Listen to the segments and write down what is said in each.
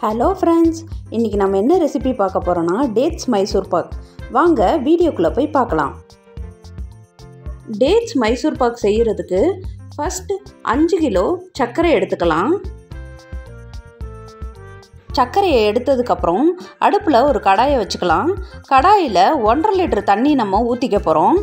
hello friends இன்றைக்கி நம்ம என்ன ரெசிபி பார்க்க போகிறோன்னா டேட்ஸ் மைசூர் பாக் வாங்க வீடியோக்குள்ளே போய் பார்க்கலாம் டேட்ஸ் மைசூர் பாக் செய்கிறதுக்கு ஃபஸ்ட்டு அஞ்சு கிலோ சர்க்கரை எடுத்துக்கலாம் சர்க்கரையை எடுத்ததுக்கப்புறம் அடுப்பில் ஒரு கடாயை வச்சுக்கலாம் கடாயில் ஒன்றரை லிட்டர் தண்ணி நம்ம ஊற்றிக்க போகிறோம்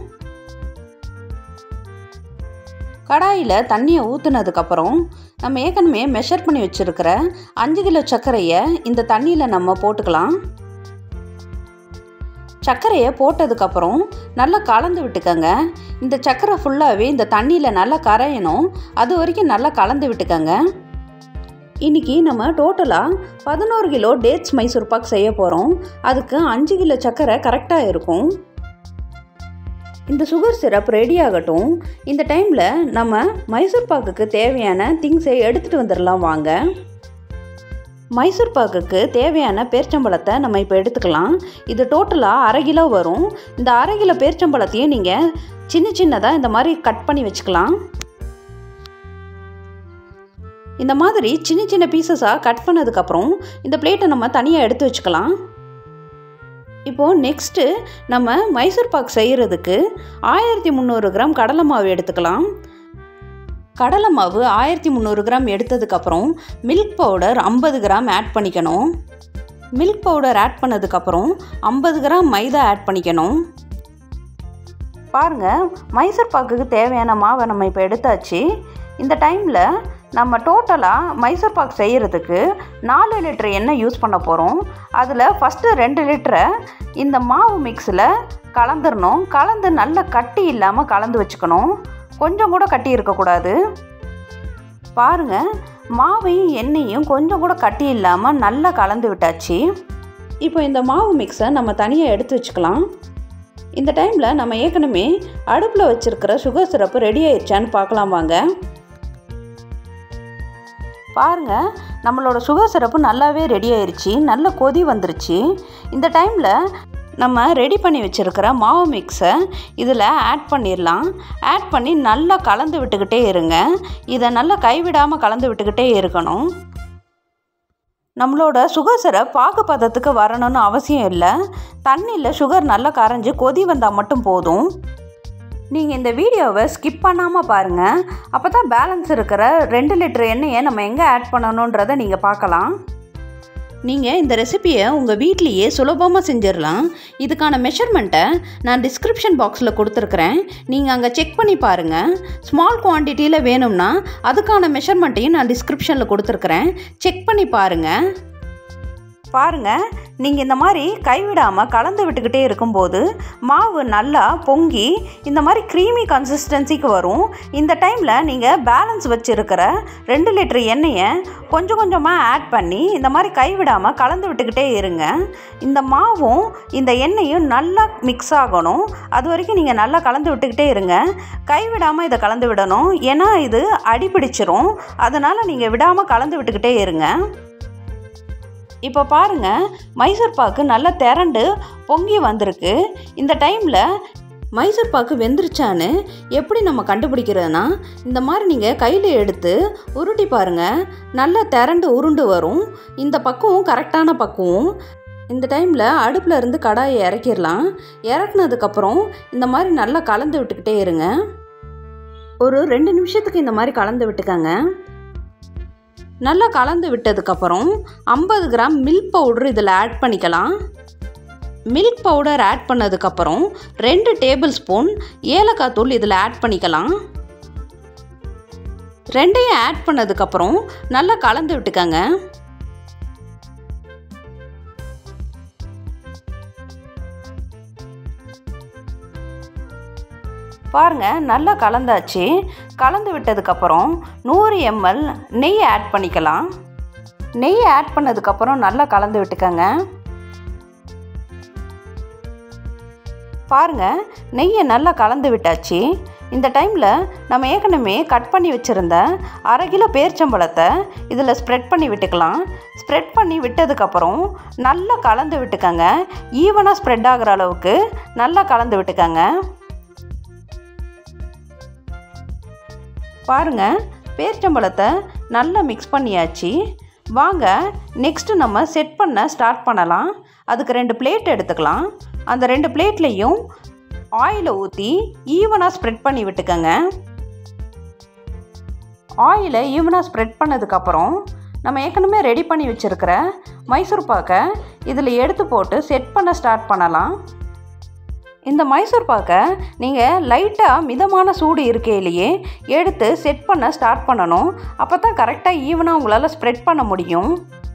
கடாயில் தண்ணியை ஊற்றுனதுக்கப்புறம் நம்ம ஏற்கனவே மெஷர் பண்ணி வச்சுருக்கிற அஞ்சு கிலோ சர்க்கரையை இந்த தண்ணியில் நம்ம போட்டுக்கலாம் சர்க்கரையை போட்டதுக்கப்புறம் நல்லா கலந்து விட்டுக்கங்க இந்த சர்க்கரை ஃபுல்லாகவே இந்த தண்ணியில் நல்லா கரையணும் அது வரைக்கும் நல்லா கலந்து விட்டுக்கங்க இன்றைக்கி நம்ம டோட்டலாக பதினோரு கிலோ டேட்ஸ் மைசூர் பாக் செய்ய போகிறோம் அதுக்கு அஞ்சு கிலோ சர்க்கரை கரெக்டாக இருக்கும் இந்த சுகர் சிரப் ரெடி ஆகட்டும் இந்த டைமில் நம்ம மைசூர் பாக்குக்கு தேவையான திங்ஸை எடுத்துகிட்டு வந்துடலாம் வாங்க மைசூர் பாக்குக்கு தேவையான பேர்ச்சம்பழத்தை நம்ம இப்போ எடுத்துக்கலாம் இது டோட்டலாக அரை கிலோ வரும் இந்த அரை கிலோ பேர்ச்சம்பழத்தையும் நீங்கள் சின்ன சின்னதாக இந்த மாதிரி கட் பண்ணி வச்சுக்கலாம் இந்த மாதிரி சின்ன சின்ன பீசஸாக கட் பண்ணதுக்கப்புறம் இந்த பிளேட்டை நம்ம தனியாக எடுத்து வச்சுக்கலாம் இப்போது நெக்ஸ்ட்டு நம்ம மைசூர் பாக் செய்கிறதுக்கு ஆயிரத்தி முந்நூறு கிராம் கடலை மாவு எடுத்துக்கலாம் கடலை மாவு ஆயிரத்தி முந்நூறு கிராம் எடுத்ததுக்கப்புறம் மில்க் பவுடர் ஐம்பது கிராம் ஆட் பண்ணிக்கணும் மில்க் பவுடர் ஆட் பண்ணதுக்கப்புறம் ஐம்பது கிராம் மைதா ஆட் பண்ணிக்கணும் பாருங்கள் மைசூர் பாக்குக்கு தேவையான மாவை நம்ம இப்போ எடுத்தாச்சு இந்த டைமில் நம்ம டோட்டலாக மைசூர் பாக் செய்கிறதுக்கு நாலு லிட்டர் எண்ணெய் யூஸ் பண்ண போகிறோம் அதில் ஃபஸ்ட்டு ரெண்டு லிட்டரை இந்த மாவு மிக்ஸில் கலந்துடணும் கலந்து நல்ல கட்டி இல்லாமல் கலந்து வச்சுக்கணும் கொஞ்சம் கூட கட்டி இருக்கக்கூடாது பாருங்கள் மாவையும் எண்ணெயும் கொஞ்சம் கூட கட்டி இல்லாமல் நல்லா கலந்து விட்டாச்சு இப்போ இந்த மாவு மிக்ஸை நம்ம தனியாக எடுத்து வச்சுக்கலாம் இந்த டைமில் நம்ம ஏற்கனவே அடுப்பில் வச்சுருக்கிற சுகர் சிரப்பு ரெடி ஆயிடுச்சான்னு பார்க்கலாம் வாங்க பாருங்கள் நம்மளோட சுகர் சிரப்பு நல்லாவே ரெடி ஆயிடுச்சு நல்ல கொதி வந்துருச்சு இந்த டைமில் நம்ம ரெடி பண்ணி வச்சுருக்கிற மாவு மிக்ஸை இதில் ஆட் பண்ணிடலாம் ஆட் பண்ணி நல்லா கலந்து விட்டுக்கிட்டே இருங்க இதை நல்லா கைவிடாமல் கலந்து விட்டுக்கிட்டே இருக்கணும் நம்மளோட சுகர் சிரப் பாகு பதத்துக்கு வரணும்னு அவசியம் இல்லை தண்ணியில் சுகர் நல்லா கரைஞ்சி கொதி வந்தால் மட்டும் போதும் நீங்கள் இந்த வீடியோவை ஸ்கிப் பண்ணாமல் பாருங்கள் அப்போ தான் பேலன்ஸ் இருக்கிற ரெண்டு லிட்டர் எண்ணெயை நம்ம எங்கே ஆட் பண்ணணுன்றதை நீங்கள் பார்க்கலாம் நீங்கள் இந்த ரெசிப்பியை உங்கள் வீட்லேயே சுலபமாக செஞ்சிடலாம் இதுக்கான மெஷர்மெண்ட்டை நான் டிஸ்கிரிப்ஷன் பாக்ஸில் கொடுத்துருக்குறேன் நீங்கள் அங்கே செக் பண்ணி பாருங்கள் ஸ்மால் குவான்டிட்டியில் வேணும்னா அதுக்கான மெஷர்மெண்ட்டையும் நான் டிஸ்கிரிப்ஷனில் கொடுத்துருக்குறேன் செக் பண்ணி பாருங்கள் பாருங்கள் நீங்கள் இந்த மாதிரி கைவிடாமல் கலந்து விட்டுக்கிட்டே இருக்கும்போது மாவு நல்லா பொங்கி இந்த மாதிரி க்ரீமி கன்சிஸ்டன்சிக்கு வரும் இந்த டைமில் நீங்கள் பேலன்ஸ் வச்சுருக்கிற ரெண்டு லிட்டர் எண்ணெயை கொஞ்சம் கொஞ்சமாக ஆட் பண்ணி இந்த மாதிரி கைவிடாமல் கலந்து விட்டுக்கிட்டே இருங்க இந்த மாவும் இந்த எண்ணெயும் நல்லா மிக்ஸ் ஆகணும் அது வரைக்கும் நீங்கள் நல்லா கலந்து விட்டுக்கிட்டே இருங்க கைவிடாமல் இதை கலந்து விடணும் ஏன்னா இது அடிபிடிச்சிரும் அதனால் நீங்கள் விடாமல் கலந்து விட்டுக்கிட்டே இருங்க இப்போ பாருங்கள் மைசூர் பாக்கு நல்லா திரண்டு பொங்கி வந்திருக்கு இந்த டைமில் மைசூர் பாக்கு வெந்துருச்சான்னு எப்படி நம்ம கண்டுபிடிக்கிறதுனா இந்த மாதிரி நீங்கள் கையில் எடுத்து உருட்டி பாருங்கள் நல்லா திரண்டு உருண்டு வரும் இந்த பக்குவம் கரெக்டான பக்குவம் இந்த டைமில் அடுப்பில் இருந்து கடாயை இறக்கிடலாம் இறக்குனதுக்கப்புறம் இந்த மாதிரி நல்லா கலந்து விட்டுக்கிட்டே இருங்க ஒரு ரெண்டு நிமிஷத்துக்கு இந்த மாதிரி கலந்து விட்டுக்கங்க நல்லா கலந்து விட்டதுக்கப்புறம் ஐம்பது கிராம் மில்க் பவுடர் இதில் ஆட் பண்ணிக்கலாம் மில்க் பவுடர் ஆட் பண்ணதுக்கப்புறம் ரெண்டு டேபிள் ஸ்பூன் ஏலக்காய் தூள் இதில் ஆட் பண்ணிக்கலாம் ரெண்டையும் ஆட் பண்ணதுக்கப்புறம் நல்லா கலந்து விட்டுக்கங்க பாருங்கள் நல்லா கலந்தாச்சு கலந்து விட்டதுக்கப்புறம் நூறு எம்எல் நெய் ஆட் பண்ணிக்கலாம் நெய் ஆட் பண்ணதுக்கப்புறம் நல்லா கலந்து விட்டுக்கங்க பாருங்கள் நெய்யை நல்லா கலந்து விட்டாச்சு இந்த டைமில் நம்ம ஏற்கனவே கட் பண்ணி வச்சுருந்த அரை கிலோ பேர்ச்சம்பழத்தை இதில் ஸ்ப்ரெட் பண்ணி விட்டுக்கலாம் ஸ்ப்ரெட் பண்ணி விட்டதுக்கப்புறம் நல்லா கலந்து விட்டுக்கங்க ஈவனாக ஸ்ப்ரெட் ஆகிற அளவுக்கு நல்லா கலந்து விட்டுக்கங்க பாருங்கள் பேரிச்சம்பழத்தை நல்லா மிக்ஸ் பண்ணியாச்சு வாங்க நெக்ஸ்ட்டு நம்ம செட் பண்ண ஸ்டார்ட் பண்ணலாம் அதுக்கு ரெண்டு பிளேட் எடுத்துக்கலாம் அந்த ரெண்டு பிளேட்லேயும் ஆயிலை ஊற்றி ஈவனாக ஸ்ப்ரெட் பண்ணி விட்டுக்கோங்க ஆயிலை ஈவனாக ஸ்ப்ரெட் பண்ணதுக்கப்புறம் நம்ம ஏற்கனவே ரெடி பண்ணி வச்சுருக்கிற மைசூர் பாக்கை இதில் எடுத்து போட்டு செட் பண்ண ஸ்டார்ட் பண்ணலாம் இந்த மைசூர் பாக்கை நீங்கள் லைட்டாக மிதமான சூடு இருக்கையிலேயே எடுத்து செட் பண்ண ஸ்டார்ட் பண்ணணும் அப்போ தான் கரெக்டாக ஈவனாக உங்களால் ஸ்ப்ரெட் பண்ண முடியும்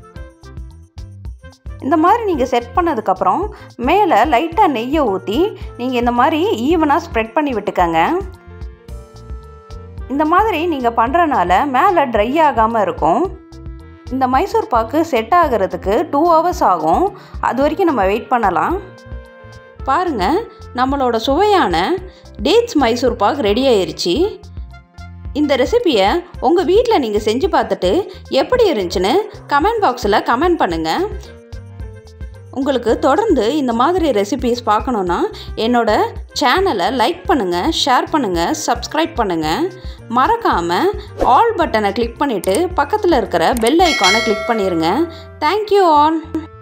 இந்த மாதிரி நீங்கள் செட் பண்ணதுக்கப்புறம் மேலே லைட்டாக நெய்யை ஊற்றி நீங்கள் இந்த மாதிரி ஈவனாக ஸ்ப்ரெட் பண்ணி விட்டுக்கங்க இந்த மாதிரி நீங்கள் பண்ணுறனால மேலே ட்ரை ஆகாமல் இருக்கும் இந்த மைசூர் பாக்கு செட் ஆகிறதுக்கு டூ ஹவர்ஸ் ஆகும் அது வரைக்கும் நம்ம வெயிட் பண்ணலாம் பாருங்கள் நம்மளோட சுவையான டேட்ஸ் மைசூர் பாக் ரெடி ஆயிருச்சு இந்த ரெசிபியை உங்கள் வீட்டில் நீங்கள் செஞ்சு பார்த்துட்டு எப்படி இருந்துச்சுன்னு கமெண்ட் பாக்ஸில் கமெண்ட் பண்ணுங்கள் உங்களுக்கு தொடர்ந்து இந்த மாதிரி ரெசிபிஸ் பார்க்கணுன்னா என்னோட சேனலை லைக் பண்ணுங்கள் ஷேர் பண்ணுங்கள் சப்ஸ்கிரைப் பண்ணுங்கள் மறக்காமல் ஆல் பட்டனை கிளிக் பண்ணிவிட்டு பக்கத்தில் இருக்கிற பெல் ஐக்கானை கிளிக் பண்ணிடுங்க தேங்க்யூ ஆல்